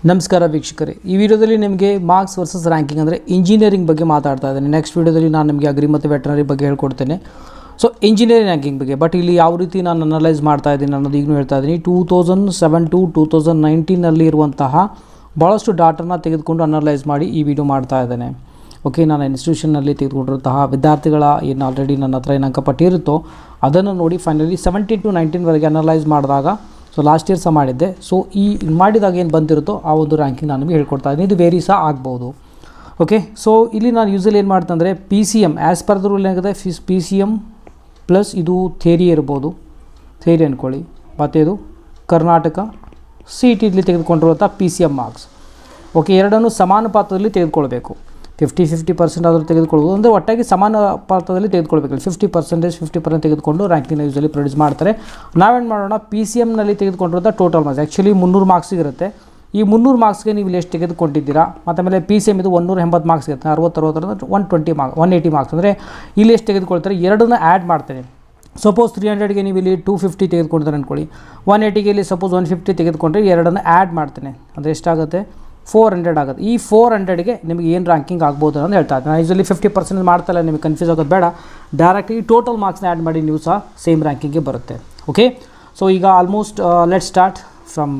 ನಮಸ್ಕಾರ ವೀಕ್ಷಕರೇ ಈ ವಿಡಿಯೋದಲ್ಲಿ ನಿಮಗೆ ಮಾರ್ಕ್ಸ್ ವರ್ಸಸ್ ರ್ಯಾಂಕಿಂಗ್ ಅಂದರೆ ಇಂಜಿನಿಯರಿಂಗ್ ಬಗ್ಗೆ ಮಾತಾಡ್ತಾ ಇದ್ದೇನೆ ನೆಕ್ಸ್ಟ್ ವಿಡಿಯೋದಲ್ಲಿ ನಾನು ನಿಮಗೆ ಅಗ್ರಿ ಮತ್ತು ವೆಟನರಿ ಬಗ್ಗೆ ಹೇಳ್ಕೊಡ್ತೇನೆ ಸೊ ಇಂಜಿನಿಯರಿಂಗ್ ರ್ಯಾಂಕಿಂಗ್ ಬಗ್ಗೆ ಬಟ್ ಇಲ್ಲಿ ಯಾವ ರೀತಿ ನಾನು ಅನಲೈಸ್ ಮಾಡ್ತಾ ಇದ್ದೀನಿ ಅನ್ನೋದು ಈಗಲೂ ಹೇಳ್ತಾ ಇದ್ದೀನಿ two thousand seven to two thousand ನೈನ್ಟೀನಲ್ಲಿ ಇರುವಂತಹ ಭಾಳಷ್ಟು ಡಾಟನ್ನ ತೆಗೆದುಕೊಂಡು ಅನಲೈಸ್ ಮಾಡಿ ಈ ವಿಡಿಯೋ ಮಾಡ್ತಾ ಇದ್ದೇನೆ ಓಕೆ ನಾನು ಇನ್ಸ್ಟಿಟ್ಯೂಷನ್ನಲ್ಲಿ ತೆಗೆದುಕೊಂಡಿರುವಂತಹ ವಿದ್ಯಾರ್ಥಿಗಳ ಏನು ಆಲ್ರೆಡಿ ನನ್ನ ಹತ್ರ ಏನು ಅಂಕಪಟ್ಟಿ ಇರುತ್ತೋ ಅದನ್ನು ನೋಡಿ ಫೈನಲಿ ಸೆವೆಂಟೀನ್ ಟು ನೈನ್ಟೀನ್ವರೆಗೆ ಅನಲೈಸ್ ಮಾಡಿದಾಗ ಸೊ ಲಾಸ್ಟ್ ಇಯರ್ ಸಹ ಮಾಡಿದ್ದೆ ಸೊ ಈ ಮಾಡಿದಾಗ ಏನು ಬಂದಿರುತ್ತೋ ಆ ಒಂದು ರ್ಯಾಂಕಿಂಗ್ ನಾನು ನಿಮಗೆ ಹೇಳ್ಕೊಡ್ತಾ ಇದ್ದೀನಿ ಇದು ವೇರಿ ಸಹ ಆಗ್ಬೋದು ಓಕೆ ಸೊ ಇಲ್ಲಿ ನಾನು ಯೂಸಲಿ ಏನು ಮಾಡ್ತೇನೆ ಅಂದರೆ P C M as per the rule ಏನಾಗುತ್ತೆ ಫಿಸ್ ಪಿ ಸಿ ಎಮ್ ಪ್ಲಸ್ ಇದು ಥೇರಿ ಇರ್ಬೋದು ಥೇರಿ ಅಂದ್ಕೊಳ್ಳಿ ಮತ್ತು ಇದು ಕರ್ನಾಟಕ ಸಿ ಟಿ ಇಲ್ಲಿ ತೆಗೆದುಕೊಂಡಿರುವಂಥ P C M marks okay ಎರಡನ್ನು ಸಮಾನುಪಾತದಲ್ಲಿ ತೆಗೆದುಕೊಳ್ಬೇಕು ಫಿಫ್ಟಿ ಫಿಫ್ಟಿ ಪರ್ಸೆಂಟ್ ಆದರೂ ತೆಗೆದುಕೊಳ್ಬೋದು ಅಂದರೆ ಒಟ್ಟಾಗಿ ಸಮಾನ ಪಾತ್ರದಲ್ಲಿ ತೆಗೆದುಕೊಳ್ಬೇಕು ಫಿಫ್ಟಿ ಪರ್ಸೆಂಟೇಜ್ ಫಿಫ್ಟಿ ಪರ್ಸೆಂಟ್ ತೆಗೆದುಕೊಂಡು ರ್ಯಾಂಕಿಂಗ್ನ ಯೂಸಲಿ ಪ್ರೊಡ್ಯೂಸ್ ಮಾಡ್ತಾರೆ ನಾವೇನು ಮಾಡೋಣ ಪಿ ಸಿ ಎಮ್ನಲ್ಲಿ ತೆಗೆದುಕೊಂಡಿರೋಂಥ ಟೋಟಲ್ ಮಾರ್ಕ್ಸ್ ಆ್ಯಕ್ಚುಲಿ ಮುನ್ನೂರು ಮಾರ್ಕ್ಸ್ ಇರುತ್ತೆ ಈ ಮುನ್ನೂರು ಮಾರ್ಕ್ಸ್ಗೆ ನೀವು ಇಲ್ಲಿ ಎಷ್ಟು ತೆಗೆದುಕೊಂಡಿದ್ದೀರಾ ಮತ್ತು ಆಮೇಲೆ ಪಿ ಸಿ ಎಮ್ ಇದು ಒನ್ನೂರ ಎಂಬತ್ತು ಮಾರ್ಕ್ಸ್ ಇರುತ್ತೆ ಅರವತ್ತು ಅರವತ್ತರಿಂದ one twenty mark one eighty marks ಅಂದರೆ ಇಲ್ಲಿ ಎಷ್ಟು ತೆಗೆದುಕೊಳ್ತಾರೆ ಎರಡನ್ನ ಆ್ಯಡ್ ಮಾಡ್ತೇನೆ ಸಪೋಸ್ ತ್ರೀ ಹಂಡ್ರೆಡ್ಗೆ ನೀವು ಇಲ್ಲಿ ಟೂ ಫಿಫ್ಟಿ ತೆಗೆದುಕೊಂಡಿದ್ದಾರೆ ಅಂದ್ಕೊಳ್ಳಿ ಒನ್ ಏಯ್ಟಿಗೆ ಇಲ್ಲಿ ಸಪೋಸ್ ಒನ್ ಫಿಫ್ಟಿ ತೆಗೆದುಕೊಂಡ್ರೆ ಎರಡನ್ನು ಆ್ಯಡ್ ಮಾಡ್ತೇನೆ ಅಂದರೆ ಎಷ್ಟಾಗುತ್ತೆ ಫೋರ್ ಹಂಡ್ರೆಡ್ ಆಗುತ್ತೆ ಈ ಫೋರ್ ಹಂಡ್ರೆಡ್ಗೆ ನಿಮಗೆ ಏನು ರ್ಯಾಂಕಿಂಗ್ ಆಗ್ಬೋದು ಅಂತ ಹೇಳ್ತಾ ಇದ್ದೀನಿ ನಾನು ಯೂಸಲಿ ಫಿಫ್ಟಿ ಪರ್ಸೆಂಟ್ ಮಾಡ್ತಲ್ಲ ನಿಮಗೆ ಕನ್ಫ್ಯೂಸ್ ಆಗೋದು ಬೇಡ ಡೈರೆಕ್ಟಾಗಿ ಟೋಟಲ್ ಮಾರ್ಕ್ಸ್ನ ಆ್ಯಡ್ ಮಾಡಿ ನೀವು ಸಹ ಸೇಮ್ ರ್ಯಾಂಕಿಂಗ್ಗೆ ಬರುತ್ತೆ ಓಕೆ ಸೊ ಈಗ almost let start from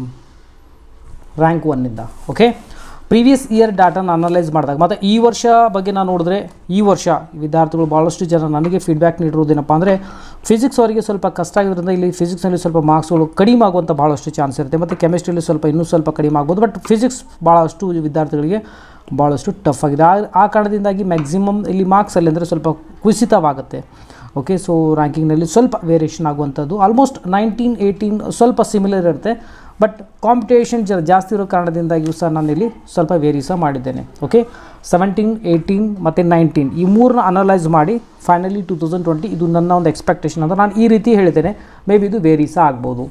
rank ಒನ್ನಿಂದ ಓಕೆ ಪ್ರೀವಿಯಸ್ ಇಯರ್ ಡಾಟಾನ ಅನಲೈಸ್ ಮಾಡಿದಾಗ ಮತ್ತು ಈ ವರ್ಷ ಬಗ್ಗೆ ನಾನು ನೋಡಿದ್ರೆ ಈ ವರ್ಷ ವಿದ್ಯಾರ್ಥಿಗಳು ಭಾಳಷ್ಟು ಜನ ನನಗೆ ಫೀಡ್ಬ್ಯಾಕ್ ನೀಡಿರೋದೇನಪ್ಪ ಅಂದರೆ ಫಿಸಿಕ್ಸ್ ಅವರಿಗೆ ಸ್ವಲ್ಪ ಕಷ್ಟ ಆಗಿರೋದ್ರಿಂದ ಇಲ್ಲಿ ಫಿಸಿಕ್ಸ್ನಲ್ಲಿ ಸ್ವಲ್ಪ ಮಾರ್ಕ್ಸ್ಗಳು ಕಡಿಮೆ ಆಗುವಂಥ ಭಾಳಷ್ಟು ಚಾನ್ಸ್ ಇರುತ್ತೆ ಮತ್ತು ಕೆಮಿಸ್ಟ್ರಿಯಲ್ಲಿ ಸ್ವಲ್ಪ ಇನ್ನೂ ಸ್ವಲ್ಪ ಕಡಿಮೆ ಆಗ್ಬೋದು ಬಟ್ ಫಿಸಿಕ್ಸ್ ಭಾಳಷ್ಟು ವಿದ್ಯಾರ್ಥಿಗಳಿಗೆ ಭಾಳಷ್ಟು ಟಫ್ ಆಗಿದೆ ಆ ಆ ಕಾರಣದಿಂದಾಗಿ ಮ್ಯಾಕ್ಸಿಮಮ್ ಇಲ್ಲಿ ಮಾರ್ಕ್ಸಲ್ಲಿ ಅಂದರೆ ಸ್ವಲ್ಪ ಕುಸಿತವಾಗುತ್ತೆ ಓಕೆ ಸೊ ರ್ಯಾಂಕಿಂಗ್ನಲ್ಲಿ ಸ್ವಲ್ಪ ವೇರಿಯೇಷನ್ ಆಗುವಂಥದ್ದು ಆಲ್ಮೋಸ್ಟ್ ನೈನ್ಟೀನ್ ಏಯ್ಟೀನ್ ಸ್ವಲ್ಪ ಸಿಮಿಲರ್ ಇರುತ್ತೆ ಬಟ್ ಕಾಂಪಿಟೇಷನ್ ಜ ಜಾಸ್ತಿ ಇರೋ ಕಾರಣದಿಂದಾಗಿಯೂ ಸಹ ನಾನಿಲ್ಲಿ ಸ್ವಲ್ಪ ವೇರಿ ಸಹ ಮಾಡಿದ್ದೇನೆ ಓಕೆ ಸೆವೆಂಟೀನ್ ಏಯ್ಟೀನ್ ಮತ್ತು ನೈನ್ಟೀನ್ ಈ ಮೂರನ್ನ ಅನಲೈಸ್ ಮಾಡಿ ಫೈನಲಿ ಟೂ ತೌಸಂಡ್ ಟ್ವೆಂಟಿ ಇದು ನನ್ನ ಒಂದು ಎಕ್ಸ್ಪೆಕ್ಟೇಷನ್ ಅಂತ ನಾನು ಈ ರೀತಿ ಹೇಳಿದ್ದೇನೆ ಮೇ ಬಿ ಇದು ವೇರಿ ಸಹ ಆಗ್ಬೋದು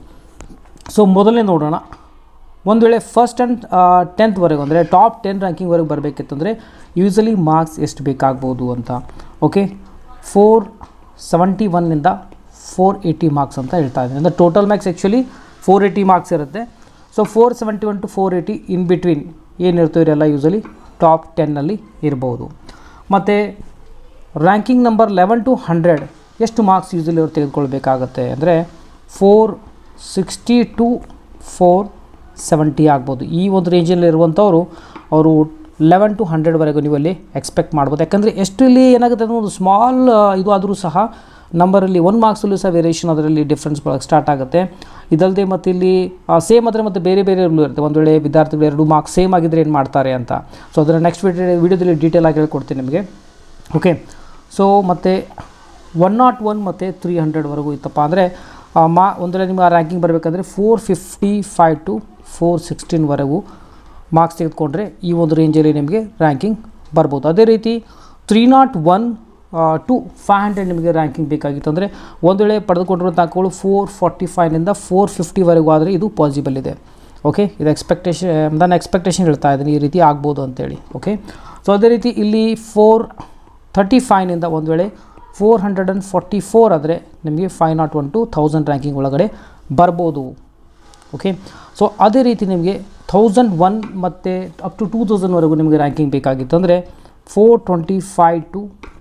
ಸೊ ಮೊದಲನೇ ನೋಡೋಣ ಒಂದು ವೇಳೆ ಫಸ್ಟ್ ಆ್ಯಂಡ್ ಟೆಂತ್ವರೆಗೆ ಅಂದರೆ ಟಾಪ್ ಟೆನ್ ರ್ಯಾಂಕಿಂಗ್ವರೆಗೆ ಬರಬೇಕಿತ್ತಂದರೆ ಯೂಸಲಿ ಮಾರ್ಕ್ಸ್ ಎಷ್ಟು ಬೇಕಾಗ್ಬೋದು ಅಂತ ಓಕೆ ಫೋರ್ ಸೆವೆಂಟಿ ಒನ್ನಿಂದ ಫೋರ್ ಏಯ್ಟಿ ಮಾರ್ಕ್ಸ್ ಅಂತ ಹೇಳ್ತಾ ಇದ್ದೀನಿ ಅಂದರೆ total marks actually four eighty marks ಇರುತ್ತೆ so four seventy one to four eighty in between ಏನಿರ್ತೋ ಇವರೆಲ್ಲ ಯೂಸಲಿ ಟಾಪ್ ಟೆನ್ನಲ್ಲಿ ಇರ್ಬೋದು ಮತ್ತು ranking number eleven to hundred ಎಷ್ಟು ಮಾರ್ಕ್ಸ್ ಯೂಸಲಿ ಅವ್ರು ತೆಗೆದುಕೊಳ್ಬೇಕಾಗತ್ತೆ ಅಂದರೆ four sixty to four seventy ಆಗ್ಬೋದು ಈ ಒಂದು ರೇಂಜಲ್ಲಿ ಇರುವಂಥವ್ರು ಅವರು ಲೆವೆನ್ ಟು ಹಂಡ್ರೆಡ್ವರೆಗೂ ನೀವು ಅಲ್ಲಿ ಎಕ್ಸ್ಪೆಕ್ಟ್ ಮಾಡ್ಬೋದು ಯಾಕಂದರೆ ಎಷ್ಟು ಇಲ್ಲಿ ಏನಾಗುತ್ತೆ ಅಂದರೆ ಒಂದು ಸ್ಮಾಲ್ ಇದು ಆದರೂ ಸಹ ನಂಬರಲ್ಲಿ ಒಂದು ಮಾರ್ಕ್ಸಲ್ಲೂ ಸಹ ವೇರಿಯೇಷನ್ ಅದರಲ್ಲಿ ಡಿಫ್ರೆನ್ಸ್ ಬರೋಕ್ಕೆ ಸ್ಟಾರ್ಟ್ ಆಗುತ್ತೆ ಇದಲ್ಲದೆ ಮತ್ತು ಇಲ್ಲಿ ಸೇಮ್ ಆದರೆ ಮತ್ತು ಬೇರೆ ಬೇರೆ ರೂಲ್ ಇರುತ್ತೆ ಒಂದು ವೇಳೆ ವಿದ್ಯಾರ್ಥಿಗಳು ಎರಡು ಮಾರ್ಕ್ಸ್ ಸೇಮ್ ಆಗಿದ್ದರೆ ಏನು ಮಾಡ್ತಾರೆ ಅಂತ ಸೊ ಅದನ್ನು ನೆಕ್ಸ್ಟ್ ವಿಡಿಯೋ ವಿಡಿಯೋದಲ್ಲಿ ಡೀಟೇಲ್ ಆಗಿ ಹೇಳ್ಕೊಡ್ತೀನಿ ನಿಮಗೆ ಓಕೆ ಸೊ ಮತ್ತು ಒನ್ ನಾಟ್ ಒನ್ ಮತ್ತು ತ್ರೀ ಹಂಡ್ರೆಡ್ವರೆಗೂ ಇತ್ತಪ್ಪ ಅಂದರೆ ಮಾ ಒಂದು ವೇಳೆ ನಿಮಗೆ ರ್ಯಾಂಕಿಂಗ್ ಬರಬೇಕಂದ್ರೆ four fifty five to four ಸಿಕ್ಸ್ಟೀನ್ವರೆಗೂ ಮಾರ್ಕ್ಸ್ ತೆಗೆದುಕೊಂಡ್ರೆ ಈ ಒಂದು ರೇಂಜಲ್ಲಿ ನಿಮಗೆ ರ್ಯಾಂಕಿಂಗ್ ಬರ್ಬೋದು ಅದೇ ರೀತಿ three nought one to five hundred ನಿಮಗೆ ರ್ಯಾಂಕಿಂಗ್ ಬೇಕಾಗಿತ್ತು ಅಂದರೆ ಒಂದು ವೇಳೆ ಪಡೆದುಕೊಂಡಿರುವಂಥ ಅಂಕಗಳು ಫೋರ್ ಫಾರ್ಟಿ ಫೈವ್ನಿಂದ ಫೋರ್ ಫಿಫ್ಟಿವರೆಗೂ ಆದರೆ ಇದು ಪಾಸಿಬಲ್ ಇದೆ ಓಕೆ ಇದು ಎಕ್ಸ್ಪೆಕ್ಟೇಷನ್ ನನ್ನ ಎಕ್ಸ್ಪೆಕ್ಟೇಷನ್ ಹೇಳ್ತಾ ಇದ್ದೀನಿ ಈ ರೀತಿ ಆಗ್ಬೋದು ಅಂತೇಳಿ ಓಕೆ ಸೊ ಅದೇ ರೀತಿ ಇಲ್ಲಿ ಫೋರ್ ಥರ್ಟಿ ಫೈವ್ನಿಂದ ಒಂದು ವೇಳೆ four hundred and forty four ಆದರೆ ನಿಮಗೆ five nought one to thousand ranking ಒಳಗಡೆ ಬರ್ಬೋದು ಓಕೆ ಸೊ ಅದೇ ರೀತಿ ನಿಮಗೆ ಥೌಸಂಡ್ ಒನ್ ಮತ್ತು ಅಪ್ ಟು ಟೂ ತೌಸಂಡ್ವರೆಗೂ ನಿಮಗೆ ರ್ಯಾಂಕಿಂಗ್ ಬೇಕಾಗಿತ್ತು ಅಂದರೆ four twenty five to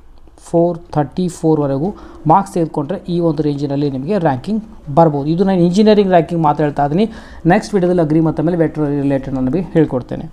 four thirty ಫೋರ್ವರೆಗೂ ಮಾರ್ಕ್ಸ್ ತೆಗೆದುಕೊಂಡ್ರೆ ಈ ಒಂದು ರೇಂಜಿನಲ್ಲಿ ನಿಮಗೆ ರ್ಯಾಂಕಿಂಗ್ ಬರ್ಬೋದು ಇದು ನಾನು ಇಂಜಿನಿಯರಿಂಗ್ ರ್ಯಾಂಕಿಂಗ್ ಮಾತಾಡ್ತಾ ಇದ್ದೀನಿ ನೆಕ್ಸ್ಟ್ ವಿಡಿಯೋದಲ್ಲಿ ಅಗ್ರಿ ಮತ್ತು ಆಮೇಲೆ ವೆಟ್ರರಿ ರಿಲೇಟೆಡ್ ನಾನು ನಿಮಗೆ ಹೇಳ್ಕೊಡ್ತೇನೆ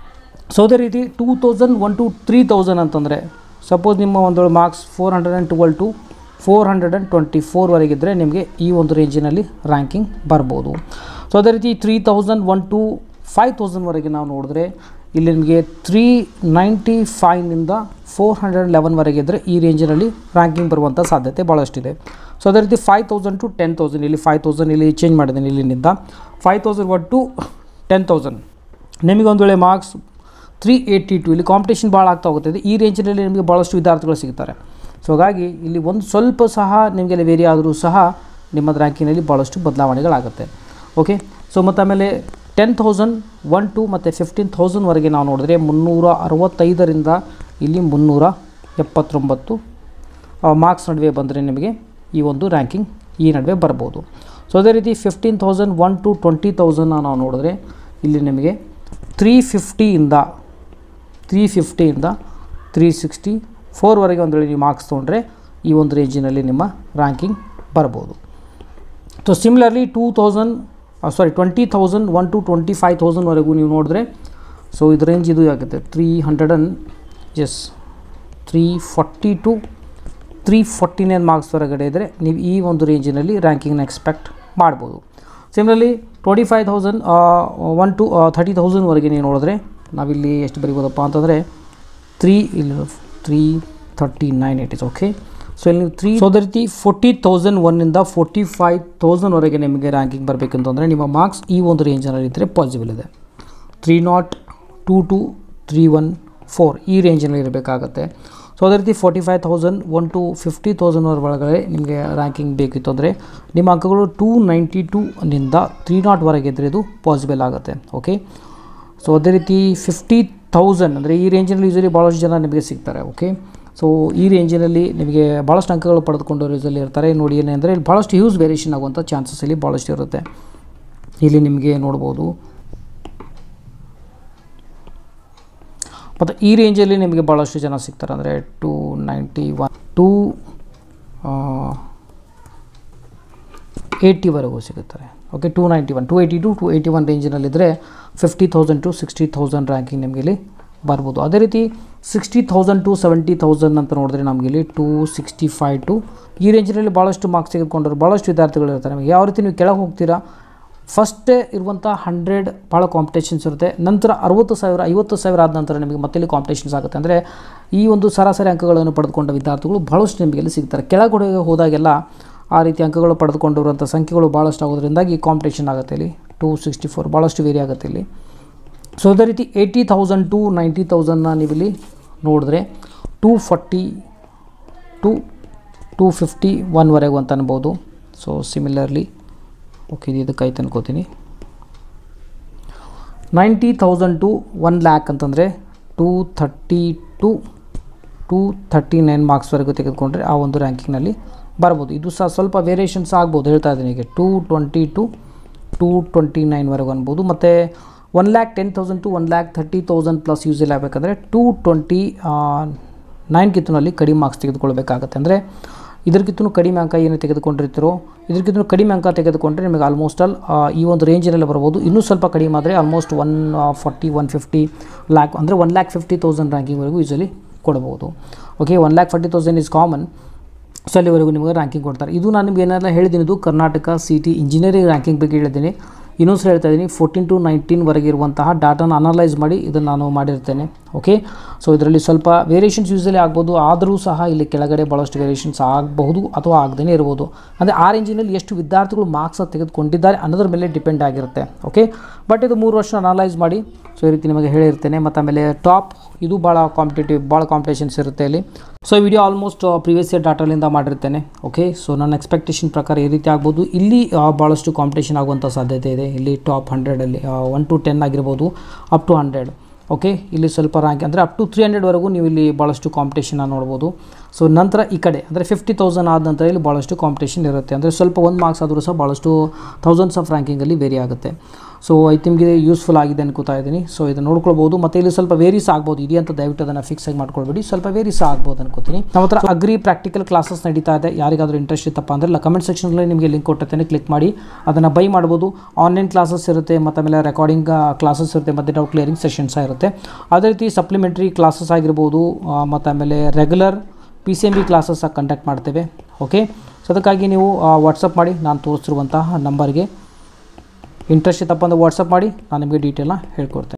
ಸೊ ಅದೇ ರೀತಿ two thousand one to three thousand ಅಂತಂದರೆ ಸಪೋಸ್ ನಿಮ್ಮ ಒಂದು marks four hundred and twelve to four hundred and twenty ಫೋರ್ವರೆಗಿದ್ದರೆ ನಿಮಗೆ ಈ ಒಂದು ರೇಂಜಿನಲ್ಲಿ ರ್ಯಾಂಕಿಂಗ್ ಬರ್ಬೋದು ಸೊ ಅದೇ ರೀತಿ three thousand one to five ತೌಸಂಡ್ವರೆಗೆ ನಾವು ನೋಡಿದ್ರೆ ಇಲ್ಲಿ ನಿಮಗೆ ತ್ರೀ ನೈಂಟಿ ಫೈವ್ನಿಂದ ಫೋರ್ ಹಂಡ್ರೆಡ್ ಲೆವೆನ್ವರೆಗೆ ಇದ್ದರೆ ಈ ರೇಂಜಿನಲ್ಲಿ ರ್ಯಾಂಕಿಂಗ್ ಬರುವಂಥ ಸಾಧ್ಯತೆ ಭಾಳಷ್ಟಿದೆ ಸೊ ಅದೇ ರೀತಿ five thousand to ten thousand ಇಲ್ಲಿ ಫೈವ್ ತೌಸಂಡ್ ಇಲ್ಲಿ ಚೇಂಜ್ ಮಾಡಿದ್ದೀನಿ ಇಲ್ಲಿಂದ five thousand one to ten thousand ನಿಮಗೊಂದು ವೇಳೆ ಮಾರ್ಕ್ಸ್ ತ್ರೀ ಏಯ್ಟಿ ಟು ಇಲ್ಲಿ ಕಾಂಪಿಟೇಷನ್ ಭಾಳ ಆಗ್ತಾ ಹೋಗುತ್ತೆ ಈ ರೇಂಜಿನಲ್ಲಿ ನಿಮಗೆ ಭಾಳಷ್ಟು ವಿದ್ಯಾರ್ಥಿಗಳು ಸಿಗ್ತಾರೆ ಸೊ ಹಾಗಾಗಿ ಇಲ್ಲಿ ಒಂದು ಸ್ವಲ್ಪ ಸಹ ನಿಮಗೆಲ್ಲ ವೇರಿ ಆದರೂ ಸಹ ನಿಮ್ಮ ರ್ಯಾಂಕಿನಲ್ಲಿ ಭಾಳಷ್ಟು ಬದಲಾವಣೆಗಳಾಗುತ್ತೆ ಓಕೆ ಸೊ ಮತ್ತು ಆಮೇಲೆ ಟೆನ್ ಥೌಸಂಡ್ ಒನ್ ಟು ಮತ್ತು ಫಿಫ್ಟೀನ್ ಥೌಸಂಡ್ವರೆಗೆ ನಾವು ನೋಡಿದ್ರೆ ಮುನ್ನೂರ ಅರವತ್ತೈದರಿಂದ ಇಲ್ಲಿ ಮುನ್ನೂರ ಎಪ್ಪತ್ತೊಂಬತ್ತು ಮಾರ್ಕ್ಸ್ ನಡುವೆ ಬಂದರೆ ನಿಮಗೆ ಈ ಒಂದು ರ್ಯಾಂಕಿಂಗ್ ಈ ನಡುವೆ ಬರ್ಬೋದು ಸೊ ಅದೇ ರೀತಿ fifteen thousand one to twenty ತೌಸಂಡ್ನ ನಾವು ನೋಡಿದ್ರೆ ಇಲ್ಲಿ ನಿಮಗೆ ತ್ರೀ ಫಿಫ್ಟಿಯಿಂದ ತ್ರೀ ಫಿಫ್ಟಿಯಿಂದ ತ್ರೀ ಸಿಕ್ಸ್ಟಿ ಫೋರ್ವರೆಗೆ ಒಂದು ವೇಳೆ ನೀವು ಮಾರ್ಕ್ಸ್ ತೊಗೊಂಡ್ರೆ ಈ ಒಂದು ರೇಂಜಿನಲ್ಲಿ ನಿಮ್ಮ ರ್ಯಾಂಕಿಂಗ್ ಬರ್ಬೋದು so similarly two thousand sorry twenty thousand one to twenty five ತೌಸಂಡ್ವರೆಗೂ ನೀವು ನೋಡಿದ್ರೆ ಸೊ ಇದು ರೇಂಜ್ ಇದು ಆಗುತ್ತೆ ತ್ರೀ ಹಂಡ್ರೆಡ್ ಆ್ಯಂಡ್ ಎಸ್ three forty to three forty nine marks ಹೊರಗಡೆ ಇದ್ದರೆ ನೀವು ಈ ಒಂದು ರೇಂಜಿನಲ್ಲಿ ರ್ಯಾಂಕಿಂಗ್ನ ಎಕ್ಸ್ಪೆಕ್ಟ್ ಮಾಡ್ಬೋದು similarly twenty five thousand one to thirty ತೌಸಂಡ್ವರೆಗೆ ನೀವು ನೋಡಿದ್ರೆ ನಾವಿಲ್ಲಿ ಎಷ್ಟು ಬರಿಬೋದಪ್ಪ ಅಂತಂದರೆ ತ್ರೀ ಇಲ್ಲಿ three thirty nine it is okay so ಇಲ್ಲಿ ನೀವು ತ್ರೀ ಸೊ ಅದೇ ರೀತಿ ಫೋರ್ಟಿ ತೌಸಂಡ್ ಒನ್ನಿಂದ ಫೋರ್ಟಿ ಫೈವ್ ತೌಸಂಡ್ವರೆಗೆ ನಿಮಗೆ ರ್ಯಾಂಕಿಂಗ್ ಬರಬೇಕಂತಂದರೆ ನಿಮ್ಮ ಮಾರ್ಕ್ಸ್ ಈ ಒಂದು ರೇಂಜಲ್ಲಿ ಇದ್ದರೆ ಪಾಸಿಬಲ್ ಇದೆ three nought two to three one four ಈ ರೇಂಜಿನಲ್ಲಿ ಇರಬೇಕಾಗತ್ತೆ ಸೊ ಅದೇ ರೀತಿ forty five thousand one to fifty thousand ಒಳಗಡೆ ನಿಮಗೆ ರ್ಯಾಂಕಿಂಗ್ ಬೇಕಿತ್ತು ಅಂದರೆ ನಿಮ್ಮ ಅಂಕಗಳು ಟೂ ನೈಂಟಿ ಟೂನಿಂದ ತ್ರೀ ನಾಟ್ವರೆಗೆ ಇದ್ದರೆ ಇದು ಪಾಸಿಬಲ್ ಆಗುತ್ತೆ ಓಕೆ ಸೊ ಅದೇ ರೀತಿ ಫಿಫ್ಟಿ ತೌಸಂಡ್ ಅಂದರೆ ಈ ರೇಂಜಿನಲ್ಲಿ ಯೂಸಲಿ ಭಾಳಷ್ಟು ಜನ ನಿಮಗೆ ಸಿಗ್ತಾರೆ ಓಕೆ ಸೊ ಈ ರೇಂಜಿನಲ್ಲಿ ನಿಮಗೆ ಭಾಳಷ್ಟು ಅಂಕಗಳು ಪಡೆದುಕೊಂಡು ಯೂಸಲಿ ಇರ್ತಾರೆ ನೋಡಿ ಏನೆಂದರೆ ಇಲ್ಲಿ ಭಾಳಷ್ಟು ಹ್ಯೂಸ್ ವೇರಿಯೇಷನ್ ಆಗುವಂಥ ಚಾನ್ಸಸ್ ಇಲ್ಲಿ ಭಾಳಷ್ಟು ಇರುತ್ತೆ ಇಲ್ಲಿ ನಿಮಗೆ ನೋಡ್ಬೋದು ಮತ್ತು ಈ ರೇಂಜಲ್ಲಿ ನಿಮಗೆ ಭಾಳಷ್ಟು ಜನ ಸಿಗ್ತಾರೆ ಅಂದರೆ ಟೂ ನೈಂಟಿ ಒನ್ ಟೂ ಏಯ್ಟಿವರೆಗೂ ಸಿಗುತ್ತಾರೆ okay two ninety one to eighty to two eighty one ರೇಂಜಿನಲ್ಲಿದ್ದರೆ fifty thousand to sixty thousand ranking ನಿಮಗೆ ಇಲ್ಲಿ ಬರ್ಬೋದು ಅದೇ ರೀತಿ sixty thousand to seventy thousand ಅಂತ ನೋಡಿದ್ರೆ ನಮಗಿಲ್ಲಿ ಟೂ ಸಿಕ್ಸ್ಟಿ ಫೈವ್ ಟು ಈ ರೇಂಜಿನಲ್ಲಿ ಭಾಳಷ್ಟು ಮಾರ್ಕ್ಸ್ ತೆಗೆದುಕೊಂಡರು ಭಾಳಷ್ಟು ವಿದ್ಯಾರ್ಥಿಗಳು ಇರ್ತಾರೆ ನಿಮಗೆ ಯಾವ ರೀತಿ ನೀವು ಕೆಳಗೆ ಹೋಗ್ತೀರಾ ಫಸ್ಟೇ ಇರುವಂಥ ಹಂಡ್ರೆಡ್ ಭಾಳ ಕಾಂಪಿಟೇಷನ್ಸ್ ಇರುತ್ತೆ ನಂತರ ಅರುವತ್ತು ಸಾವಿರ ಐವತ್ತು ಸಾವಿರ ಆದ ನಂತರ ನಿಮಗೆ ಮತ್ತೆ ಇಲ್ಲಿ ಕಾಂಪಿಟೇಷನ್ಸ್ ಆಗುತ್ತೆ ಅಂದರೆ ಈ ಒಂದು ಸರಾಸರಿ ಅಂಕಗಳನ್ನು ಪಡೆದುಕೊಂಡ ವಿದ್ಯಾರ್ಥಿಗಳು ಭಾಳಷ್ಟು ನಿಮಗೆ ಇಲ್ಲಿ ಸಿಗ್ತಾರೆ ಕೆಳಗಡೆ ಹೋದಾಗೆಲ್ಲ ಆ ರೀತಿ ಅಂಕಗಳು ಪಡೆದುಕೊಂಡಿರುವಂಥ ಸಂಖ್ಯೆಗಳು ಭಾಳಷ್ಟು ಆಗೋದ್ರಿಂದಾಗಿ ಕಾಂಪಿಟೇಷನ್ ಆಗುತ್ತೆ ಇಲ್ಲಿ ಟೂ ಸಿಕ್ಸ್ಟಿ ಫೋರ್ ಭಾಳಷ್ಟು ವೇರಿ ಆಗುತ್ತೆ ಇಲ್ಲಿ ಸೊ ಅದೇ ರೀತಿ ಏಯ್ಟಿ ತೌಸಂಡ್ ಟು ನೈಂಟಿ ತೌಸಂಡ್ನ ನೀವಿಲ್ಲಿ ನೋಡಿದ್ರೆ two forty to two fifty ಒನ್ವರೆಗೂ ಅಂತ ಅನ್ಬೋದು ಸೊ ಸಿಮಿಲರ್ಲಿ ಓಕೆ ಇದು ಇದಕ್ಕೆ ಐತೆ ಅನ್ಕೋತೀನಿ ninety thousand to one lakh ಅಂತಂದರೆ two thirty to two thirty nine ಮಾರ್ಕ್ಸ್ವರೆಗೂ ತೆಗೆದುಕೊಂಡ್ರೆ ಆ ಒಂದು ರ್ಯಾಂಕಿಂಗ್ನಲ್ಲಿ ಬರ್ಬೋದು ಇದು ಸಹ ಸ್ವಲ್ಪ ವೇರಿಯೇಷನ್ಸ್ ಆಗ್ಬೋದು ಹೇಳ್ತಾ ಇದ್ದೀನಿ ಈಗ two twenty to two twenty ನೈನ್ವರೆಗೂ ಅನ್ಬೋದು ಮತ್ತು one lakh ten thousand to one lakh thirty thousand plus usually ಆಗಬೇಕಂದ್ರೆ ಟೂ ಟ್ವೆಂಟಿ ನೈನ್ಗಿಂತನಲ್ಲಿ ಕಡಿಮೆ ಮಾರ್ಕ್ಸ್ ತೆಗೆದುಕೊಳ್ಬೇಕಾಗತ್ತೆ ಅಂದರೆ ಇದಕ್ಕಿಂತ ಕಡಿಮೆ ಅಂಕ ಏನು ತೆಗೆದುಕೊಂಡಿರ್ತೀರೋ ಇದಕ್ಕಿಂತ ಕಡಿಮೆ ಅಂಕ ತೆಗೆದುಕೊಂಡ್ರೆ ನಿಮಗೆ ಆಲ್ಮೋಸ್ಟ್ ಆಲ್ ಈ ಒಂದು ರೇಂಜಿನಲ್ಲಿ ಬರ್ಬೋದು ಇನ್ನೂ ಸ್ವಲ್ಪ ಕಡಿಮೆ ಆದರೆ almost one forty one fifty lakh ಅಂದರೆ ಒನ್ ಲ್ಯಾಕ್ ಫಿಫ್ಟಿ ತೌಸಂಡ್ ರ್ಯಾಂಕಿಂಗ್ವರೆಗೂ ಯೂಸಲಿ ಕೊಡ್ಬೋದು okay one lakh forty thousand is common so ಅಲ್ಲಿವರೆಗೂ ನಿಮಗೆ ರ್ಯಾಂಕಿಂಗ್ ಕೊಡ್ತಾರೆ ಇದು ನಾನು ನಿಮ್ಗೆ ಏನೆಲ್ಲ ಹೇಳಿದ್ದೀನಿ ಇದು Karnataka C T engineering ranking ಬಗ್ಗೆ ಹೇಳಿದ್ದೀನಿ ಇನ್ನೊಂದು ಸಲ ಹೇಳ್ತಾ ಇದ್ದೀನಿ ಫೋರ್ಟೀನ್ ಟು ನೈನ್ಟೀನ್ವರೆಗೆ ಇರುವಂತಹ ಡಾಟಾನ ಅನಲೈಸ್ ಮಾಡಿ ಇದನ್ನು ನಾನು ಮಾಡಿರ್ತೇನೆ ಓಕೆ ಸೊ ಇದರಲ್ಲಿ ಸ್ವಲ್ಪ ವೇರಿಯೇಷನ್ಸ್ ಯೂಸಲಿ ಆಗ್ಬೋದು ಆದರೂ ಸಹ ಇಲ್ಲಿ ಕೆಳಗಡೆ ಭಾಳಷ್ಟು ವೇರಿಯೇಷನ್ಸ್ ಆಗಬಹುದು ಅಥವಾ ಆಗದೇ ಇರ್ಬೋದು ಅಂದರೆ ಆ ರೇಂಜಿನಲ್ಲಿ ಎಷ್ಟು ವಿದ್ಯಾರ್ಥಿಗಳು ಮಾರ್ಕ್ಸ್ ತೆಗೆದುಕೊಂಡಿದ್ದಾರೆ ಅನ್ನೋದ್ರ ಮೇಲೆ ಡಿಪೆಂಡ್ ಆಗಿರುತ್ತೆ ಓಕೆ ಬಟ್ ಇದು ಮೂರು ವರ್ಷ ಅನಲೈಸ್ ಮಾಡಿ ಸೊ ಈ ರೀತಿ ನಿಮಗೆ ಹೇಳಿರ್ತೇನೆ ಮತ್ತು ಆಮೇಲೆ ಟಾಪ್ ಇದು ಭಾಳ ಕಾಂಪಿಟೇಟಿವ್ ಭಾಳ ಕಾಂಪಿಟೇಷನ್ಸ್ ಇರುತ್ತೆ ಇಲ್ಲಿ ಸೊ ಈ ವಿಡಿಯೋ ಆಲ್ಮೋಸ್ಟ್ ಪ್ರೀವಿಯಸ್ ಇಯರ್ ಡಾಟಾಲಿಂದ ಮಾಡಿರ್ತೇನೆ ಓಕೆ ಸೊ ನನ್ನ ಎಕ್ಸ್ಪೆಕ್ಟೇಷನ್ ಪ್ರಕಾರ ಈ ರೀತಿ ಆಗ್ಬೋದು ಇಲ್ಲಿ ಆ, ಭಾಳಷ್ಟು ಕಾಂಪಿಟೇಷನ್ ಆಗುವಂಥ ಸಾಧ್ಯತೆ ಇದೆ ಇಲ್ಲಿ ಟಾಪ್ ಹಂಡ್ರೆಡಲ್ಲಿ ಒನ್ ಟು ಟೆನ್ ಆಗಿರ್ಬೋದು ಅಪ್ ಟು ಹಂಡ್ರೆಡ್ ಓಕೆ ಇಲ್ಲಿ ಸ್ವಲ್ಪ ರ್ಯಾಂಕ್ ಅಂದರೆ ಅಪ್ ಟು ತ್ರೀ ಹಂಡ್ರೆಡ್ವರೆಗೂ ನೀವು ಇಲ್ಲಿ ಭಾಳಷ್ಟು ಕಾಂಪಿಟೇಷನ್ನ ನೋಡ್ಬೋದು ಸೊ ನಂತರ ಈ ಕಡೆ ಅಂದರೆ ಫಿಫ್ಟಿ ತೌಸಂಡ್ ಆದ ನಂತರ ಇಲ್ಲಿ ಭಾಳಷ್ಟು ಕಾಂಪಿಟೇಷನ್ ಇರುತ್ತೆ ಅಂದರೆ ಸ್ವಲ್ಪ ಒಂದು ಮಾರ್ಕ್ಸ್ ಆದರೂ ಸಹ ಭಾಳಷ್ಟು ಥೌಸಂಡ್ಸ್ ಆಫ್ ರ್ಯಾಂಕಿಂಗಲ್ಲಿ ವೇರಿ ಆಗುತ್ತೆ ಸೊ ಐ ನಿಮಗೆ ಯೂಸ್ಫುಲ್ ಆಗಿದೆ ಅನ್ಕೋತಾ ಇದ್ದೀನಿ ಸೊ ಇದನ್ನು ನೋಡ್ಕೊಳ್ಬೋದು ಮತ್ತು ಇಲ್ಲಿ ಸ್ವಲ್ಪ ವೇರಿಸ್ ಆಗ್ಬೋದು ಇದೆಯಾ ಅಂತ ದಯವಿಟ್ಟು ಅದನ್ನು ಫಿಕ್ಸ್ ಆಗಿ ಮಾಡ್ಕೊಳ್ಬೇಡಿ ಸ್ವಲ್ಪ ವೇರಿಸ್ ಆಗ್ಬೋದು ಅನ್ಕೋತೀನಿ ನಮ್ಮ ಹತ್ರ ಅಗ್ರಿ ಪ್ರಾಕ್ಟಿಕಲ್ ಕ್ಲಾಸಸ್ ನಡೀತಾ ಇದೆ ಯಾರಿಗಾದ್ರೂ ಇಂಟ್ರೆಸ್ಟ್ ಇತ್ತಪ್ಪ ಅಂದರೆ ಕಮೆಂಟ್ ಸೆಕ್ಷನಲ್ಲಿ ನಿಮಗೆ ಲಿಂಕ್ ಕೊಟ್ಟಿರ್ತೇನೆ ಕ್ಲಿಕ್ ಮಾಡಿ ಅದನ್ನು ಬೈ ಮಾಡ್ಬೋದು ಆನ್ಲೈನ್ ಕ್ಲಾಸಸ್ ಇರುತ್ತೆ ಮತ್ತು ಆಮೇಲೆ ರೆಕಾರ್ಡಿಂಗ್ ಕ್ಲಾಸಸ್ ಇರುತ್ತೆ ಮತ್ತು ಡೌಟ್ ಕ್ಲಿಯರಿಂಗ್ ಸೆಷನ್ಸ್ ಇರುತ್ತೆ ಅದೇ ರೀತಿ ಸಪ್ಲಿಮೆಂಟ್ರಿ ಕ್ಲಾಸಸ್ ಆಗಿರ್ಬೋದು ಆ, ಮತ್ತು ಆಮೇಲೆ regular P C M B classes conduct ಮಾಡ್ತೇವೆ ಓಕೆ ಸೊ ಅದಕ್ಕಾಗಿ ನೀವು ವಾಟ್ಸಪ್ ಮಾಡಿ ನಾನು ತೋರಿಸಿರುವಂತಹ ನಂಬರ್ಗೆ ಇಂಟ್ರೆಸ್ಟ್ ಇತ್ತಪ್ಪ ಅಂದರೆ ವಾಟ್ಸಪ್ ಮಾಡಿ ನಾನು ನಿಮಗೆ ಡೀಟೇಲ್ನ ಹೇಳ್ಕೊಡ್ತೇನೆ